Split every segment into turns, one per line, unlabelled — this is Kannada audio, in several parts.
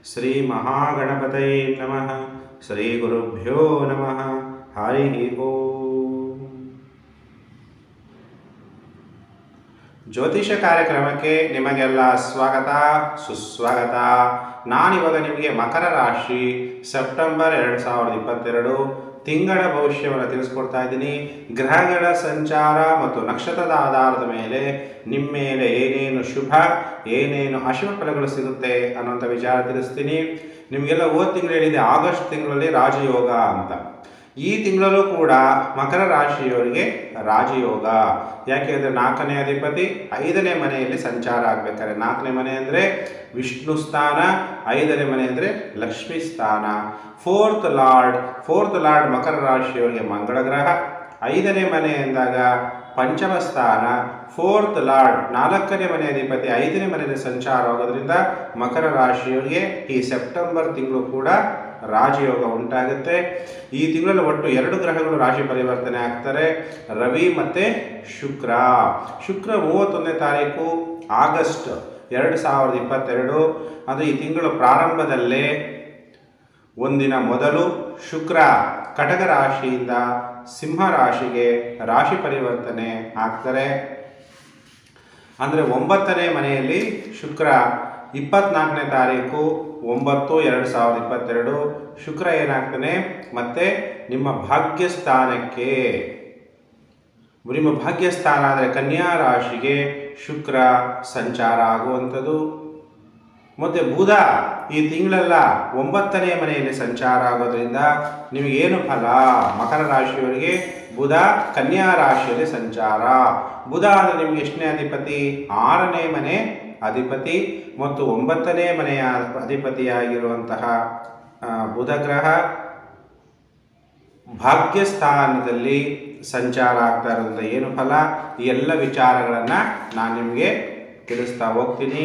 ಶ್ರೀ ಮಹಾಗಣಪತಯೇ ನಮಃ ಶ್ರೀ ಗುರುಭ್ಯೋ ನಮಃ ಹರಿ ಓಂ ಜ್ಯೋತಿಷ ಕಾರ್ಯಕ್ರಮಕ್ಕೆ ನಿಮಗೆಲ್ಲ ಸ್ವಾಗತ ಸುಸ್ವಾಗತ ನಾನಿವಾಗ ನಿಮಗೆ ಮಕರ ರಾಶಿ ಸೆಪ್ಟೆಂಬರ್ ಎರಡು ಸಾವಿರದ ಇಪ್ಪತ್ತೆರಡು ತಿಂಗಳ ಭವಿಷ್ಯವನ್ನು ತಿಳಿಸ್ಕೊಡ್ತಾ ಇದ್ದೀನಿ ಗ್ರಹಗಳ ಸಂಚಾರ ಮತ್ತು ನಕ್ಷತ್ರದ ಆಧಾರದ ಮೇಲೆ ನಿಮ್ಮ ಮೇಲೆ ಏನೇನು ಶುಭ ಏನೇನು ಅಶುಭ ಫಲಗಳು ಸಿಗುತ್ತೆ ಅನ್ನೋಂಥ ವಿಚಾರ ತಿಳಿಸ್ತೀನಿ ನಿಮಗೆಲ್ಲ ಹೋದ ತಿಂಗಳು ಹೇಳಿದೆ ಆಗಸ್ಟ್ ತಿಂಗಳಲ್ಲಿ ರಾಜಯೋಗ ಅಂತ ಈ ತಿಂಗಳಲ್ಲೂ ಕೂಡ ಮಕರ ರಾಶಿಯವರಿಗೆ ರಾಜಯೋಗ ಯಾಕೆ ಅಂದರೆ ನಾಲ್ಕನೇ ಅಧಿಪತಿ ಐದನೇ ಮನೆಯಲ್ಲಿ ಸಂಚಾರ ಆಗಬೇಕಾದ್ರೆ ನಾಲ್ಕನೇ ಮನೆ ಅಂದರೆ ವಿಷ್ಣು ಸ್ಥಾನ ಐದನೇ ಮನೆ ಅಂದರೆ ಲಕ್ಷ್ಮೀ ಸ್ಥಾನ ಫೋರ್ತ್ ಲಾರ್ಡ್ ಫೋರ್ತ್ ಲಾರ್ಡ್ ಮಕರ ರಾಶಿಯವರಿಗೆ ಮಂಗಳ ಗ್ರಹ ಐದನೇ ಮನೆ ಎಂದಾಗ ಪಂಚಮ ಸ್ಥಾನ ಫೋರ್ತ್ ಲಾರ್ಡ್ ನಾಲ್ಕನೇ ಮನೆ ಅಧಿಪತಿ ಐದನೇ ಮನೆಯಲ್ಲಿ ಸಂಚಾರ ಆಗೋದ್ರಿಂದ ಮಕರ ರಾಶಿಯವರಿಗೆ ಈ ಸೆಪ್ಟೆಂಬರ್ ತಿಂಗಳು ಕೂಡ ರಾಜಯೋಗ ಉಂಟಾಗುತ್ತೆ ಈ ತಿಂಗಳಲ್ಲಿ ಒಟ್ಟು ಎರಡು ಗ್ರಹಗಳು ರಾಶಿ ಪರಿವರ್ತನೆ ಆಗ್ತಾರೆ ರವಿ ಮತ್ತು ಶುಕ್ರ ಶುಕ್ರ ಮೂವತ್ತೊಂದನೇ ತಾರೀಕು ಆಗಸ್ಟ್ ಎರಡು ಸಾವಿರದ ಇಪ್ಪತ್ತೆರಡು ಅದು ಈ ತಿಂಗಳು ಪ್ರಾರಂಭದಲ್ಲೇ ಒಂದಿನ ಮೊದಲು ಶುಕ್ರ ಕಟಕ ರಾಶಿಯಿಂದ ಸಿಂಹ ರಾಶಿಗೆ ರಾಶಿ ಪರಿವರ್ತನೆ ಆಗ್ತಾರೆ ಅಂದರೆ ಒಂಬತ್ತನೇ ಮನೆಯಲ್ಲಿ ಶುಕ್ರ ಇಪ್ಪತ್ನಾಲ್ಕನೇ ತಾರೀಕು ಒಂಬತ್ತು ಎರಡು ಸಾವಿರದ ಇಪ್ಪತ್ತೆರಡು ಶುಕ್ರ ಏನಾಗ್ತಾನೆ ಮತ್ತೆ ನಿಮ್ಮ ಭಾಗ್ಯಸ್ಥಾನಕ್ಕೆ ನಿಮ್ಮ ಭಾಗ್ಯಸ್ಥಾನ ಅಂದರೆ ಕನ್ಯಾ ರಾಶಿಗೆ ಶುಕ್ರ ಸಂಚಾರ ಆಗುವಂಥದ್ದು ಮತ್ತು ಬುಧ ಈ ತಿಂಗಳೆಲ್ಲ ಒಂಬತ್ತನೇ ಮನೆಯಲ್ಲಿ ಸಂಚಾರ ಆಗೋದ್ರಿಂದ ನಿಮಗೇನು ಫಲ ಮಕರ ರಾಶಿಯವರಿಗೆ ಬುಧ ಕನ್ಯಾ ರಾಶಿಯಲ್ಲಿ ಸಂಚಾರ ಬುಧ ಅಂದರೆ ನಿಮಗೆ ಎಷ್ಟನೇ ಅಧಿಪತಿ ಆರನೇ ಮನೆ ಅಧಿಪತಿ ಮತ್ತು ಒಂಬತ್ತನೇ ಮನೆಯ ಅಧಿಪತಿಯಾಗಿರುವಂತಹ ಆ, ಬುಧ ಗ್ರಹ ಭಾಗ್ಯಸ್ಥಾನದಲ್ಲಿ ಸಂಚಾರ ಆಗ್ತಾ ಇರೋದ್ರಿಂದ ಏನು ಫಲ ಈ ಎಲ್ಲ ವಿಚಾರಗಳನ್ನು ನಾನು ನಿಮಗೆ ತಿಳಿಸ್ತಾ ಹೋಗ್ತೀನಿ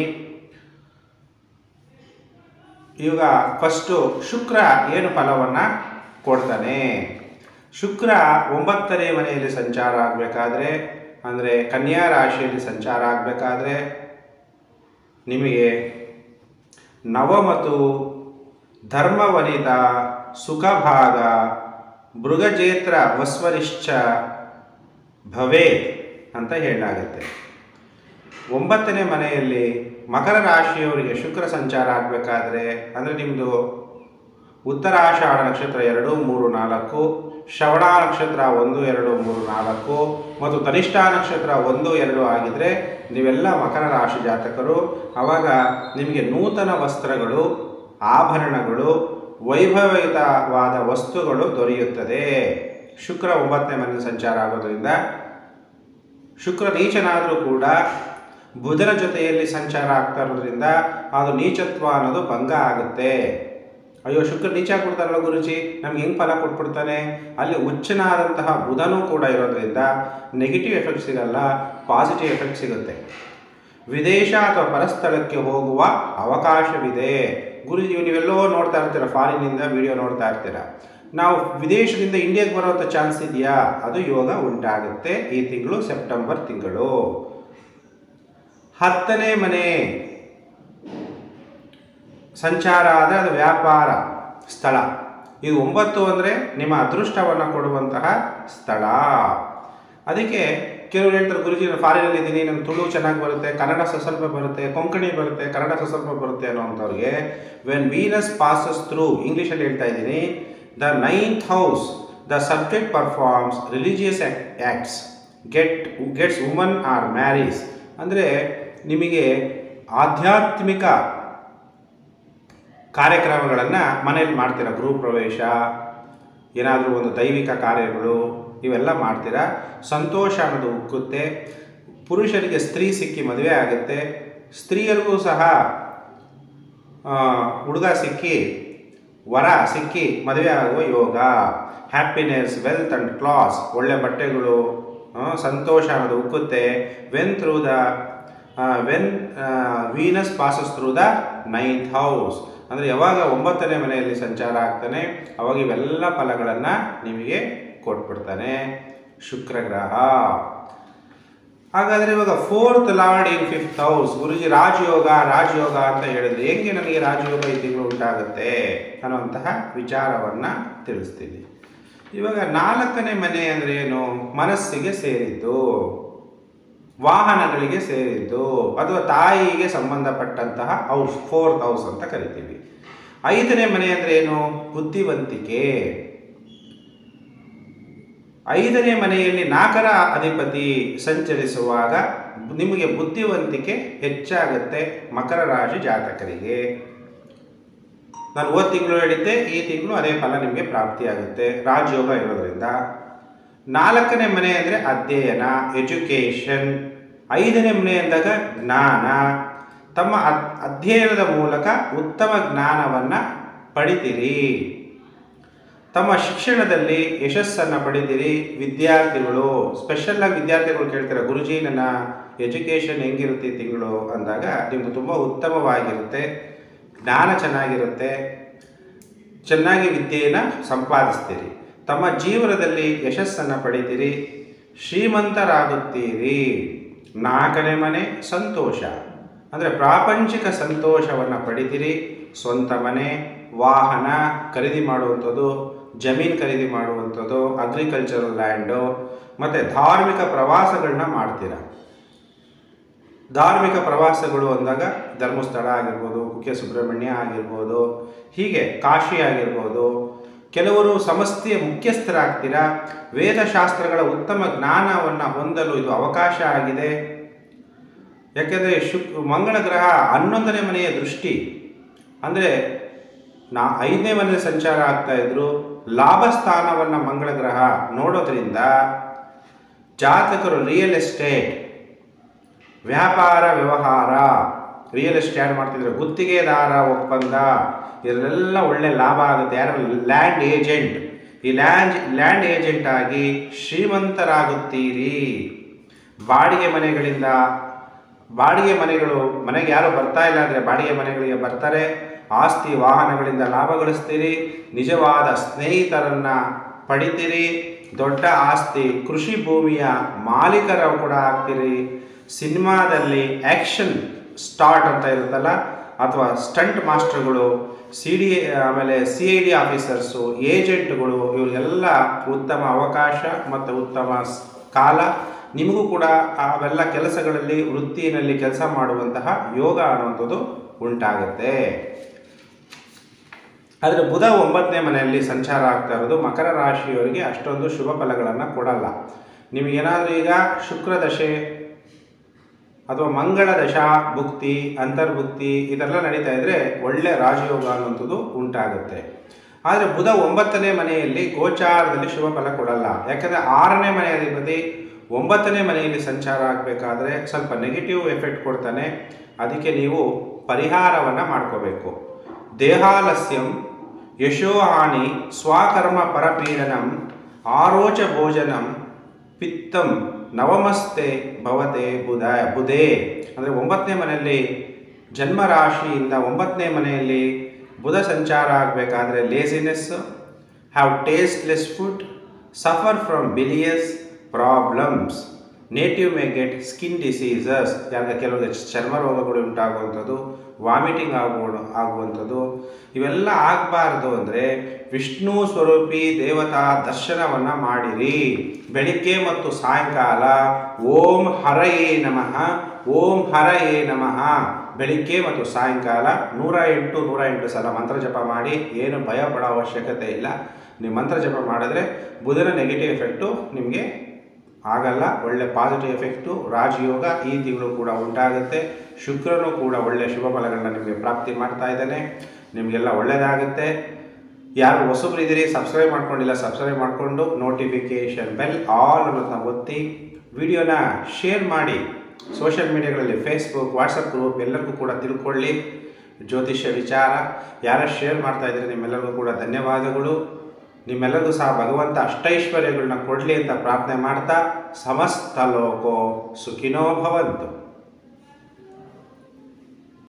ಈಗ ಫಸ್ಟು ಶುಕ್ರ ಏನು ಫಲವನ್ನು ಕೊಡ್ತಾನೆ ಶುಕ್ರ ಒಂಬತ್ತನೇ ಮನೆಯಲ್ಲಿ ಸಂಚಾರ ಆಗಬೇಕಾದ್ರೆ ಅಂದರೆ ಕನ್ಯಾ ರಾಶಿಯಲ್ಲಿ ಸಂಚಾರ ಆಗಬೇಕಾದ್ರೆ ನಿಮಗೆ ನವಮತು ಧರ್ಮವನಿತ ಸುಖಭಾಗ ಮೃಗಜೇತ್ರ ವಸ್ವರಿಶ್ಚ ಭವೇ ಅಂತ ಹೇಳಲಾಗುತ್ತೆ ಒಂಬತ್ತನೇ ಮನೆಯಲ್ಲಿ ಮಕರ ರಾಶಿಯವರಿಗೆ ಶುಕ್ರ ಸಂಚಾರ ಆಗಬೇಕಾದ್ರೆ ಅಂದರೆ ನಿಮ್ಮದು ಉತ್ತರಾಷಾಢ ನಕ್ಷತ್ರ ಎರಡು ಮೂರು ನಾಲ್ಕು ಶ್ರವಣ ನಕ್ಷತ್ರ ಒಂದು ಎರಡು ಮೂರು ನಾಲ್ಕು ಮತ್ತು ತನಿಷ್ಠ ನಕ್ಷತ್ರ ಒಂದು ಎರಡು ಆಗಿದ್ರೆ ನೀವೆಲ್ಲ ಮಕರ ರಾಶಿ ಜಾತಕರು ಆವಾಗ ನಿಮಗೆ ನೂತನ ವಸ್ತ್ರಗಳು ಆಭರಣಗಳು ವೈಭವಿತವಾದ ವಸ್ತುಗಳು ದೊರೆಯುತ್ತದೆ ಶುಕ್ರ ಒಂಬತ್ತನೇ ಮನೆ ಸಂಚಾರ ಆಗೋದ್ರಿಂದ ಶುಕ್ರ ನೀಚನಾದರೂ ಕೂಡ ಬುಧನ ಜೊತೆಯಲ್ಲಿ ಸಂಚಾರ ಆಗ್ತಾ ಇರೋದ್ರಿಂದ ಅದು ನೀಚತ್ವ ಅನ್ನೋದು ಭಂಗ ಆಗುತ್ತೆ ಅಯ್ಯೋ ಶುಕ್ರ ನೀಚ ಕೊಡ್ತಾರಲ್ಲ ಗುರುಜಿ ನಮ್ಗೆ ಹೆಂಗೆ ಫಲ ಕೊಟ್ಬಿಡ್ತಾನೆ ಅಲ್ಲಿ ಉಚ್ಚನಾದಂತಹ ಬುಧನೂ ಕೂಡ ಇರೋದ್ರಿಂದ ನೆಗೆಟಿವ್ ಎಫೆಕ್ಟ್ ಸಿಗಲ್ಲ ಪಾಸಿಟಿವ್ ಎಫೆಕ್ಟ್ ಸಿಗುತ್ತೆ ವಿದೇಶ ಅಥವಾ ಪರಸ್ಥಳಕ್ಕೆ ಹೋಗುವ ಅವಕಾಶವಿದೆ ಗುರುಜಿ ನೀವೆಲ್ಲೋ ನೋಡ್ತಾ ಇರ್ತೀರ ಫಾರಿನಿಂದ ವಿಡಿಯೋ ನೋಡ್ತಾ ಇರ್ತೀರ ನಾವು ವಿದೇಶದಿಂದ ಇಂಡಿಯಾಗೆ ಬರುವಂಥ ಚಾನ್ಸ್ ಇದೆಯಾ ಅದು ಯೋಗ ಉಂಟಾಗುತ್ತೆ ಈ ತಿಂಗಳು ಸೆಪ್ಟೆಂಬರ್ ತಿಂಗಳು ಹತ್ತನೇ ಮನೆ ಸಂಚಾರ ಆದರೆ ಅದು ವ್ಯಾಪಾರ ಸ್ಥಳ ಇದು ಒಂಬತ್ತು ಅಂದರೆ ನಿಮ್ಮ ಅದೃಷ್ಟವನ್ನು ಕೊಡುವಂತಹ ಸ್ಥಳ ಅದಕ್ಕೆ ಕೆಲವರು ಹೇಳ್ತಾರೆ ಗುರುಜಿ ನಾನು ಫಾರಿನಲ್ಲಿ ಇದ್ದೀನಿ ನನ್ನ ತುಳು ಚೆನ್ನಾಗಿ ಬರುತ್ತೆ ಕನ್ನಡ ಸ್ವಲ್ಪ ಬರುತ್ತೆ ಕೊಂಕಣಿ ಬರುತ್ತೆ ಕನ್ನಡ ಸ್ವಲ್ಪ ಬರುತ್ತೆ ಅನ್ನೋಂಥವ್ರಿಗೆ ವೆನ್ ವೀನಸ್ ಪಾಸಸ್ ಥ್ರೂ ಇಂಗ್ಲೀಷಲ್ಲಿ ಹೇಳ್ತಾ ಇದ್ದೀನಿ the ninth house the subject performs religious acts get gets woman or marries ಅಂದರೆ ನಿಮಗೆ ಆಧ್ಯಾತ್ಮಿಕ ಕಾರ್ಯಕ್ರಮಗಳನ್ನು ಮನೇಲಿ ಮಾಡ್ತೀರಾ ಗೃಹ ಪ್ರವೇಶ ಏನಾದರೂ ಒಂದು ದೈವಿಕ ಕಾರ್ಯಗಳು ಇವೆಲ್ಲ ಮಾಡ್ತೀರಾ ಸಂತೋಷ ಅನ್ನೋದು ಉಕ್ಕುತ್ತೆ ಪುರುಷರಿಗೆ ಸ್ತ್ರೀ ಸಿಕ್ಕಿ ಮದುವೆ ಆಗುತ್ತೆ ಸ್ತ್ರೀಯರಿಗೂ ಸಹ ಆ, ಹುಡುಗ ಸಿಕ್ಕಿ ವರ ಸಿಕ್ಕಿ ಮದುವೆ ಆಗುವ ಯೋಗ ಹ್ಯಾಪಿನೆಸ್ ವೆಲ್ತ್ ಆ್ಯಂಡ್ ಕ್ಲಾಸ್ ಒಳ್ಳೆ ಬಟ್ಟೆಗಳು ಆ, ಸಂತೋಷ ಅನ್ನೋದು ಉಕ್ಕುತ್ತೆ when through the when Venus passes through the ninth house ಅಂದರೆ ಯಾವಾಗ ಒಂಬತ್ತನೇ ಮನೆಯಲ್ಲಿ ಸಂಚಾರ ಆಗ್ತಾನೆ ಅವಾಗ ಇವೆಲ್ಲ ಫಲಗಳನ್ನು ನಿಮಗೆ ಕೊಟ್ಬಿಡ್ತಾನೆ ಶುಕ್ರ ಗ್ರಹ ಹಾಗಾದರೆ ಇವಾಗ fourth lord in fifth house ಗುರುಜಿ ರಾಜಯೋಗ ರಾಜಯೋಗ ಅಂತ ಹೇಳಿದ್ರೆ ಹೆಂಗೆ ನನಗೆ ರಾಜಯೋಗ ಈ ತಿಂಗಳು ಉಂಟಾಗುತ್ತೆ ಅನ್ನುವಂತಹ ವಿಚಾರವನ್ನು ತಿಳಿಸ್ತೀನಿ ಇವಾಗ ನಾಲ್ಕನೇ ಮನೆ ಅಂದರೆ ಏನು ಮನಸ್ಸಿಗೆ ಸೇರಿದ್ದು ವಾಹನಗಳಿಗೆ ಸೇರಿದ್ದು ಅಥವಾ ತಾಯಿಗೆ ಸಂಬಂಧಪಟ್ಟಂತಹ ಹೌಸ್ ಫೋರ್ತ್ ಹೌಸ್ ಅಂತ ಕರಿತೀವಿ ಐದನೇ ಮನೆ ಅಂದರೆ ಏನು ಬುದ್ಧಿವಂತಿಕೆ ಐದನೇ ಮನೆಯಲ್ಲಿ ನಾಲ್ಕರ ಅಧಿಪತಿ ಸಂಚರಿಸುವಾಗ ನಿಮಗೆ ಬುದ್ಧಿವಂತಿಕೆ ಹೆಚ್ಚಾಗುತ್ತೆ ಮಕರ ರಾಶಿ ಜಾತಕರಿಗೆ ನಾನು ಹೋದ ತಿಂಗಳು ಹೇಳಿದ್ದೆ ಈ ತಿಂಗಳು ಅದೇ ಫಲ ನಿಮಗೆ ಪ್ರಾಪ್ತಿಯಾಗುತ್ತೆ ರಾಜಯೋಗ ಇರೋದ್ರಿಂದ ನಾಲ್ಕನೇ ಮನೆ ಅಂದರೆ ಅಧ್ಯಯನ ಎಜುಕೇಷನ್ ಐದನೇ ಮನೆ ಅಂದಾಗ ಜ್ಞಾನ ತಮ್ಮ ಅದ್- ಅಧ್ಯಯನದ ಮೂಲಕ ಉತ್ತಮ ಜ್ಞಾನವನ್ನು ಪಡಿತೀರಿ ತಮ್ಮ ಶಿಕ್ಷಣದಲ್ಲಿ ಯಶಸ್ಸನ್ನು ಪಡಿತೀರಿ ವಿದ್ಯಾರ್ಥಿಗಳು ಸ್ಪೆಷಲ್ಲಾಗಿ ವಿದ್ಯಾರ್ಥಿಗಳು ಕೇಳ್ತಾರೆ ಗುರುಜಿ ನನ್ನ ಎಜುಕೇಷನ್ ಹೆಂಗಿರುತ್ತೆ ಈ ತಿಂಗಳು ಅಂದಾಗ ನಿಮ್ಗೆ ತುಂಬ ಉತ್ತಮವಾಗಿರುತ್ತೆ ಜ್ಞಾನ ಚೆನ್ನಾಗಿರುತ್ತೆ ಚೆನ್ನಾಗಿ ವಿದ್ಯೆಯನ್ನು ಸಂಪಾದಿಸ್ತೀರಿ ತಮ್ಮ ಜೀವನದಲ್ಲಿ ಯಶಸ್ಸನ್ನು ಪಡಿತೀರಿ ಶ್ರೀಮಂತರಾಗುತ್ತೀರಿ ನಾಲ್ಕನೇ ಮನೆ ಸಂತೋಷ ಅಂದರೆ ಪ್ರಾಪಂಚಿಕ ಸಂತೋಷವನ್ನು ಪಡಿತೀರಿ ಸ್ವಂತ ಮನೆ ವಾಹನ ಖರೀದಿ ಮಾಡುವಂಥದ್ದು ಜಮೀನು ಖರೀದಿ ಮಾಡುವಂಥದ್ದು ಅಗ್ರಿಕಲ್ಚರಲ್ ಲ್ಯಾಂಡು ಮತ್ತು ಧಾರ್ಮಿಕ ಪ್ರವಾಸಗಳನ್ನ ಮಾಡ್ತೀರಾ ಧಾರ್ಮಿಕ ಪ್ರವಾಸಗಳು ಅಂದಾಗ ಧರ್ಮಸ್ಥಳ ಆಗಿರ್ಬೋದು ಕುಕ್ಕೆ ಸುಬ್ರಹ್ಮಣ್ಯ ಆಗಿರ್ಬೋದು ಹೀಗೆ ಕಾಶಿ ಆಗಿರ್ಬೋದು ಕೆಲವರು ಸಂಸ್ಥೆಯ ಮುಖ್ಯಸ್ಥರಾಗ್ತೀರಾ ವೇದಶಾಸ್ತ್ರಗಳ ಉತ್ತಮ ಜ್ಞಾನವನ್ನು ಹೊಂದಲು ಇದು ಅವಕಾಶ ಆಗಿದೆ ಯಾಕೆಂದರೆ ಶುಕ್ ಮಂಗಳ ಗ್ರಹ ಹನ್ನೊಂದನೇ ಮನೆಯ ದೃಷ್ಟಿ ಅಂದರೆ ನಾ ಐದನೇ ಮನೆ ಸಂಚಾರ ಆಗ್ತಾ ಇದ್ರು ಲಾಭ ಸ್ಥಾನವನ್ನು ಮಂಗಳ ಗ್ರಹ ನೋಡೋದ್ರಿಂದ ಜಾತಕರು ರಿಯಲ್ ಎಸ್ಟೇಟ್ ವ್ಯಾಪಾರ ವ್ಯವಹಾರ ರಿಯಲ್ ಎಸ್ಟೇಟ್ ಮಾಡ್ತಿದ್ರೆ ಗುತ್ತಿಗೆದಾರ ಒಪ್ಪಂದ ಇದರೆಲ್ಲ ಒಳ್ಳೆ ಲಾಭ ಆಗುತ್ತೆ ಯಾರು ಲ್ಯಾಂಡ್ ಏಜೆಂಟ್ ಈ ಲ್ಯಾಂಡ್ ಲ್ಯಾಂಡ್ ಏಜೆಂಟ್ ಆಗಿ ಶ್ರೀಮಂತರಾಗುತ್ತೀರಿ ಬಾಡಿಗೆ ಮನೆಗಳಿಂದ ಬಾಡಿಗೆ ಮನೆಗಳು ಮನೆಗೆ ಯಾರು ಬರ್ತಾ ಇಲ್ಲ ಅಂದರೆ ಬಾಡಿಗೆ ಮನೆಗಳಿಗೆ ಬರ್ತಾರೆ ಆಸ್ತಿ ವಾಹನಗಳಿಂದ ಲಾಭ ಗಳಿಸ್ತೀರಿ ನಿಜವಾದ ಸ್ನೇಹಿತರನ್ನ ಪಡಿತೀರಿ ದೊಡ್ಡ ಆಸ್ತಿ ಕೃಷಿ ಭೂಮಿಯ ಮಾಲೀಕರು ಕೂಡ ಆಗ್ತೀರಿ ಸಿನಿಮಾದಲ್ಲಿ ಆ್ಯಕ್ಷನ್ ಸ್ಟಾರ್ಟ್ ಅಂತ ಇರುತ್ತಲ್ಲ ಅಥವಾ ಸ್ಟಂಟ್ ಮಾಸ್ಟರ್ಗಳು ಸಿ ಡಿ ಆಮೇಲೆ ಸಿ ಐ ಡಿ ಆಫೀಸರ್ಸು ಏಜೆಂಟ್ಗಳು ಇವರಿಗೆಲ್ಲ ಉತ್ತಮ ಅವಕಾಶ ಮತ್ತು ಉತ್ತಮ ಸ್- ಕಾಲ ನಿಮಗೂ ಕೂಡ ಅವೆಲ್ಲ ಕೆಲಸಗಳಲ್ಲಿ ವೃತ್ತಿನಲ್ಲಿ ಕೆಲಸ ಮಾಡುವಂತಹ ಯೋಗ ಅನ್ನುವಂಥದ್ದು ಉಂಟಾಗುತ್ತೆ ಆದರೆ ಬುಧ ಒಂಬತ್ತನೇ ಮನೆಯಲ್ಲಿ ಸಂಚಾರ ಆಗ್ತಾ ಇರೋದು ಮಕರ ರಾಶಿಯವರಿಗೆ ಅಷ್ಟೊಂದು ಶುಭ ಫಲಗಳನ್ನು ಕೊಡಲ್ಲ ನಿಮಗೇನಾದರೂ ಈಗ ಶುಕ್ರ ದಶೆ ಅಥವಾ ಮಂಗಳ ದಶಾ ಭುಕ್ತಿ ಅಂತರ್ಭುಕ್ತಿ ಇದೆಲ್ಲ ನಡೀತಾ ಇದ್ದರೆ ಒಳ್ಳೆ ರಾಜಯೋಗ ಅನ್ನುವಂಥದ್ದು ಉಂಟಾಗುತ್ತೆ ಆದರೆ ಬುಧ ಒಂಬತ್ತನೇ ಮನೆಯಲ್ಲಿ ಗೋಚಾರದಲ್ಲಿ ಶುಭ ಫಲ ಕೊಡಲ್ಲ ಯಾಕಂದರೆ ಆರನೇ ಮನೆ ಅಧಿಪತಿ ಒಂಬತ್ತನೇ ಮನೆಯಲ್ಲಿ ಸಂಚಾರ ಆಗಬೇಕಾದ್ರೆ ಸ್ವಲ್ಪ ನೆಗೆಟಿವ್ ಎಫೆಕ್ಟ್ ಕೊಡ್ತಾನೆ ಅದಕ್ಕೆ ನೀವು ಪರಿಹಾರವನ್ನು ಮಾಡ್ಕೋಬೇಕು ದೇಹಾಲಸ್ಯಂ ಯಶೋಹಾನಿ ಸ್ವಕರ್ಮ ಪರಪೀಡನಂ ಆರೋಚ ಭೋಜನಂ ಪಿತ್ತಂ ನವಮಸ್ತೆ ಭವತೆ ಬುಧ ಬುಧೇ ಅಂದರೆ ಒಂಬತ್ತನೇ ಮನೆಯಲ್ಲಿ ಜನ್ಮರಾಶಿಯಿಂದ ಒಂಬತ್ತನೇ ಮನೆಯಲ್ಲಿ ಬುಧ ಸಂಚಾರ ಆಗಬೇಕಾದ್ರೆ laziness have tasteless food suffer from bilious problems native may get skin diseases ಯಾಕೆ ಕೆಲವರಿಗೆ ಚರ್ಮ ರೋಗಗಳು ಉಂಟಾಗುವಂಥದ್ದು ವಾಮಿಟಿಂಗ್ ಆಗುವ ಆಗುವಂಥದ್ದು ಇವೆಲ್ಲ ಆಗಬಾರ್ದು ಅಂದರೆ ವಿಷ್ಣು ಸ್ವರೂಪಿ ದೇವತಾ ದರ್ಶನವನ್ನು ಮಾಡಿರಿ ಬೆಳಿಗ್ಗೆ ಮತ್ತು ಸಾಯಂಕಾಲ ಓಂ ಹರಯೇ ನಮಃ ಓಂ ಹರಯೇ ನಮಃ ಬೆಳಿಗ್ಗೆ ಮತ್ತು ಸಾಯಂಕಾಲ ನೂರ ಎಂಟು ನೂರ ಎಂಟು ಸಲ ಮಂತ್ರ ಜಪ ಮಾಡಿ ಏನು ಭಯ ಪಡೋ ಅವಶ್ಯಕತೆ ಇಲ್ಲ ನೀವು ಮಂತ್ರ ಜಪ ಮಾಡಿದ್ರೆ ಬುಧನ ನೆಗೆಟಿವ್ ಎಫೆಕ್ಟು ನಿಮಗೆ ಆಗಲ್ಲ ಒಳ್ಳೆ ಪಾಸಿಟಿವ್ ಎಫೆಕ್ಟು ರಾಜಯೋಗ ಈ ತಿಂಗಳು ಕೂಡ ಉಂಟಾಗುತ್ತೆ ಶುಕ್ರನು ಕೂಡ ಒಳ್ಳೆ ಶುಭ ಫಲಗಳನ್ನ ನಿಮಗೆ ಪ್ರಾಪ್ತಿ ಮಾಡ್ತಾ ಇದ್ದಾನೆ ನಿಮಗೆಲ್ಲ ಒಳ್ಳೆಯದಾಗುತ್ತೆ ಯಾರು ಹೊಸಬ್ರಿದ್ದೀರಿ ಸಬ್ಸ್ಕ್ರೈಬ್ ಮಾಡ್ಕೊಂಡಿಲ್ಲ ಸಬ್ಸ್ಕ್ರೈಬ್ ಮಾಡಿಕೊಂಡು ನೋಟಿಫಿಕೇಷನ್ ಬೆಲ್ ಆಲ್ ಅನ್ನೋದನ್ನ ಒತ್ತಿ ವಿಡಿಯೋನ ಶೇರ್ ಮಾಡಿ ಸೋಷಿಯಲ್ ಮೀಡಿಯಾಗಳಲ್ಲಿ ಫೇಸ್ಬುಕ್ ವಾಟ್ಸಪ್ ಗ್ರೂಪ್ ಎಲ್ಲರಿಗೂ ಕೂಡ ತಿಳ್ಕೊಳ್ಳಿ ಜ್ಯೋತಿಷ್ಯ ವಿಚಾರ ಯಾರು ಶೇರ್ ಮಾಡ್ತಾ ಇದ್ದಾರೆ ನಿಮ್ಮೆಲ್ಲರಿಗೂ ಕೂಡ ಧನ್ಯವಾದಗಳು ನಿಮ್ಮೆಲ್ಲರಿಗೂ ಸಹ ಭಗವಂತ ಅಷ್ಟೈಶ್ವರ್ಯಗಳನ್ನ ಕೊಡಲಿ ಅಂತ ಪ್ರಾರ್ಥನೆ ಮಾಡ್ತಾ ಸಮಸ್ತ ಲೋಕೋ ಸುಖಿನೋ ಭವಂತು